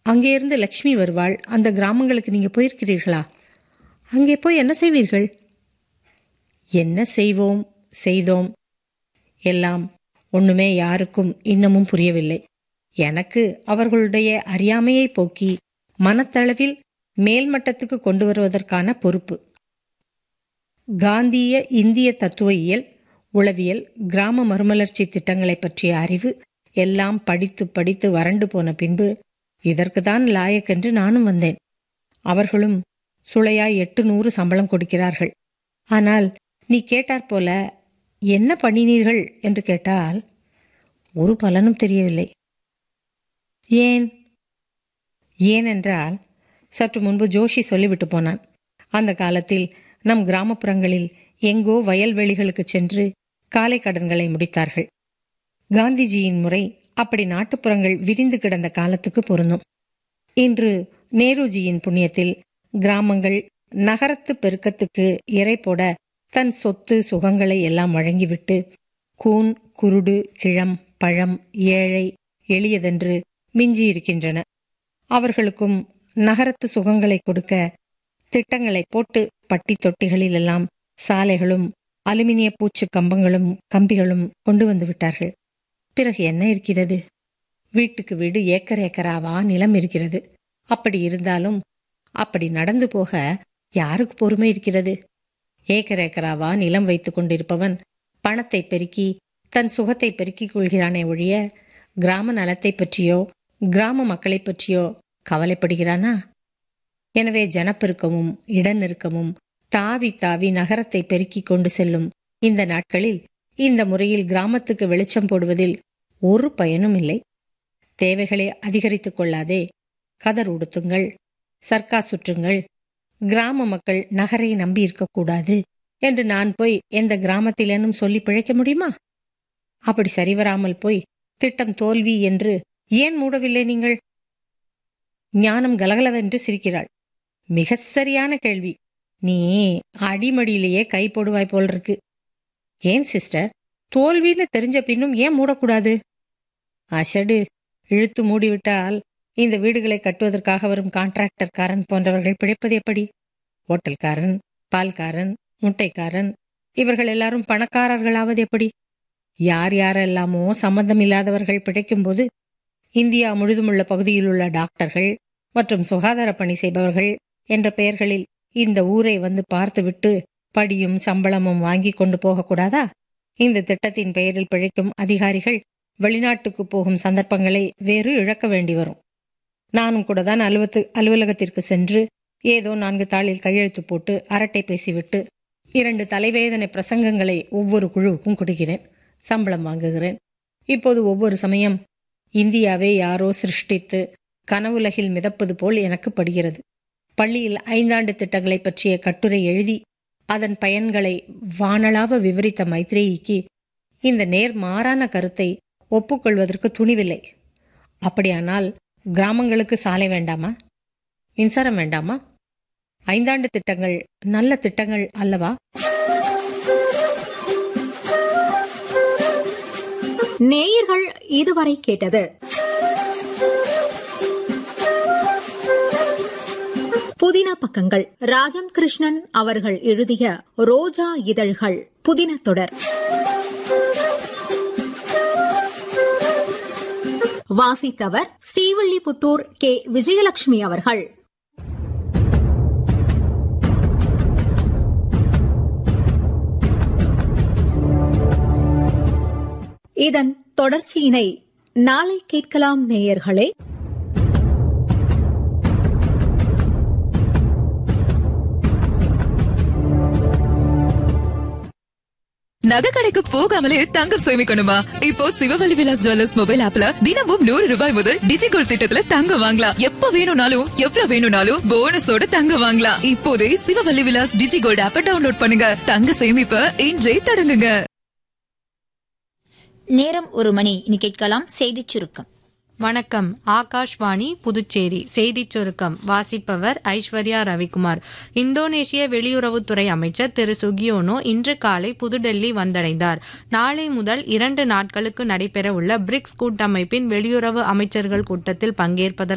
அங்கேருந்து லக்ஷ்மி வருவாள் அந்த கிராமங்களுக்கு நீங்கள் போயிருக்கிறீர்களா அங்கே போய் என்ன செய்வீர்கள் என்ன செய்வோம் செய்தோம் எல்லாம் ஒண்ணுமே யாருக்கும் இன்னமும் புரியவில்லை எனக்கு அவர்களுடைய அறியாமையை போக்கி மனத்தளவில் மேல்மட்டத்துக்கு கொண்டு வருவதற்கான பொறுப்பு காந்திய இந்திய தத்துவயியல் உளவியல் கிராம மறுமலர்ச்சி திட்டங்களை பற்றிய அறிவு எல்லாம் படித்து படித்து வறண்டு போன பின்பு இதற்குதான் லாயக்கென்று நானும் வந்தேன் அவர்களும் சுளையாய் எட்டு நூறு சம்பளம் கொடுக்கிறார்கள் ஆனால் நீ கேட்டாற் போல என்ன பண்ணினீர்கள் என்று கேட்டால் ஒரு பலனும் தெரியவில்லை ஏன் ஏனென்றால் சற்று முன்பு ஜோஷி சொல்லிவிட்டு போனான் அந்த காலத்தில் நம் கிராமப்புறங்களில் எங்கோ வயல்வெளிகளுக்கு சென்று காலை கடன்களை முடித்தார்கள் காந்திஜியின் முறை அப்படி நாட்டுப்புறங்கள் விரிந்து கிடந்த காலத்துக்கு பொருந்தும் இன்று நேருஜியின் புண்ணியத்தில் கிராமங்கள் நகரத்து பெருக்கத்துக்கு இறை போட தன் சொத்து சுகங்களை எல்லாம் வழங்கிவிட்டு கூன் குருடு கிழம் பழம் ஏழை எளியதென்று மிஞ்சியிருக்கின்றன அவர்களுக்கும் நகரத்து சுகங்களை கொடுக்க திட்டங்களை போட்டு பட்டி தொட்டிகளிலெல்லாம் சாலைகளும் அலுமினிய பூச்சு கம்பங்களும் கம்பிகளும் கொண்டு வந்து விட்டார்கள் பிறகு என்ன இருக்கிறது வீட்டுக்கு வீடு ஏக்கர் ஏக்கராவா நிலம் இருக்கிறது அப்படி இருந்தாலும் அப்படி நடந்து போக யாருக்கு பொறுமை இருக்கிறது ஏக்கர் ஏக்கராவா நிலம் வைத்துக் கொண்டிருப்பவன் பணத்தை பெருக்கி தன் சுகத்தை பெருக்கிக் கொள்கிறானே ஒழிய கிராம நலத்தை பற்றியோ கிராம மக்களை பற்றியோ கவலைப்படுகிறானா எனவே ஜனப்பெருக்கமும் இடநெருக்கமும் தாவி தாவி நகரத்தை பெருக்கிக் கொண்டு செல்லும் இந்த நாட்களில் இந்த முறையில் கிராமத்துக்கு வெளிச்சம் போடுவதில் ஒரு பயனும் இல்லை தேவைகளை அதிகரித்துக் கொள்ளாதே கதர் உடுத்துங்கள் சர்க்கா சுற்றுங்கள் கிராம மக்கள் நகரை நம்பி இருக்கக்கூடாது என்று நான் போய் எந்த கிராமத்திலேனும் சொல்லி பிழைக்க முடியுமா அப்படி சரிவராமல் போய் திட்டம் தோல்வி என்று ஏன் மூடவில்லை நீங்கள் ஞானம் கலகலவென்று சிரிக்கிறாள் மிக சரியான கேள்வி நீ அடிமடியிலேயே கை போடுவாய் போல் இருக்கு ஏன் சிஸ்டர் தோல்வின்னு தெரிஞ்ச பின்னும் ஏன் மூடக்கூடாது அஷடு இழுத்து மூடிவிட்டால் இந்த வீடுகளை கட்டுவதற்காக வரும் கான்ட்ராக்டர்காரன் போன்றவர்கள் பிழைப்பது எப்படி ஹோட்டல்காரன் பால்காரன் முட்டைக்காரன் இவர்கள் எல்லாரும் பணக்காரர்களாவது எப்படி யார் யாரெல்லாமோ சம்பந்தம் இல்லாதவர்கள் பிழைக்கும்போது இந்தியா முழுதுமுள்ள பகுதியில் உள்ள டாக்டர்கள் மற்றும் சுகாதார பணி செய்பவர்கள் என்ற பெயர்களில் இந்த ஊரை வந்து பார்த்துவிட்டு படியும் சம்பளமும் வாங்கி கொண்டு போகக்கூடாதா இந்த திட்டத்தின் பெயரில் பிழைக்கும் அதிகாரிகள் வெளிநாட்டுக்கு போகும் சந்தர்ப்பங்களை வேறு இழக்க வேண்டி வரும் நானும் கூட தான் அலுவத்து அலுவலகத்திற்கு சென்று ஏதோ நான்கு தாளில் கையெழுத்து போட்டு அரட்டை பேசிவிட்டு இரண்டு தலைவேதனை பிரசங்கங்களை ஒவ்வொரு குழுவுக்கும் கொடுக்கிறேன் சம்பளம் வாங்குகிறேன் இப்போது ஒவ்வொரு சமயம் இந்தியாவே யாரோ சிருஷ்டித்து கனவுலகில் மிதப்பது போல் எனக்கு படுகிறது பள்ளியில் ஐந்தாண்டு திட்டங்களை பற்றிய கட்டுரை எழுதி அதன் பயன்களை வானளாவ விவரித்த மைத்ரேயிக்கு இந்த நேர் மாறான கருத்தை ஒப்புக்கொள்வதற்கு துணிவில்லை அப்படியானால் கிராமங்களுக்கு சாலை வேண்டாமா மின்சாரம் வேண்டாமா ஐந்தாண்டு திட்டங்கள் நல்ல திட்டங்கள் அல்லவா நேயர்கள் இதுவரை கேட்டது புதின பக்கங்கள் ராஜம் கிருஷ்ணன் அவர்கள் எழுதிய ரோஜா இதழ்கள் புதின தொடர் வாசித்தவர் ஸ்ரீவில்லிபுத்தூர் கே விஜயலட்சுமி அவர்கள் இதன் தொடர்ச்சியினை நாளை கேட்கலாம் நேயர்களே நகை கடைக்கு போகாமலே தங்கம் சேமிக்கணுமா இப்போ சிவவலி விலாஸ் ஜுவல்லர்ஸ் மொபைல் ஆப்ல தினமும் நூறு ரூபாய் முதல் டிஜிகோல் திட்டத்துல தங்கம் வாங்கலாம் எப்ப வேணும்னாலும் எவ்வளவு வேணும்னாலும் போனஸோட தங்கம் வாங்கலாம் இப்போதே சிவவல்லி விலாஸ் டிஜிகோல்ட் ஆப்ப டவுன்லோட் பண்ணுங்க தங்க சேமிப்ப இன்றே தொடங்குங்க நேரம் ஒரு மணி இனி கேட்கலாம் செய்திச் சுருக்கம் வணக்கம் ஆகாஷ்வாணி புதுச்சேரி செய்திச் சுருக்கம் வாசிப்பவர் ஐஸ்வர்யா ரவிக்குமார் இந்தோனேஷிய வெளியுறவுத்துறை அமைச்சர் திரு சுகியோனோ இன்று காலை புதுடெல்லி வந்தடைந்தார் நாளை முதல் இரண்டு நாட்களுக்கு நடைபெறவுள்ள பிரிக்ஸ் கூட்டமைப்பின் வெளியுறவு அமைச்சர்கள் கூட்டத்தில் பங்கேற்பதற்கு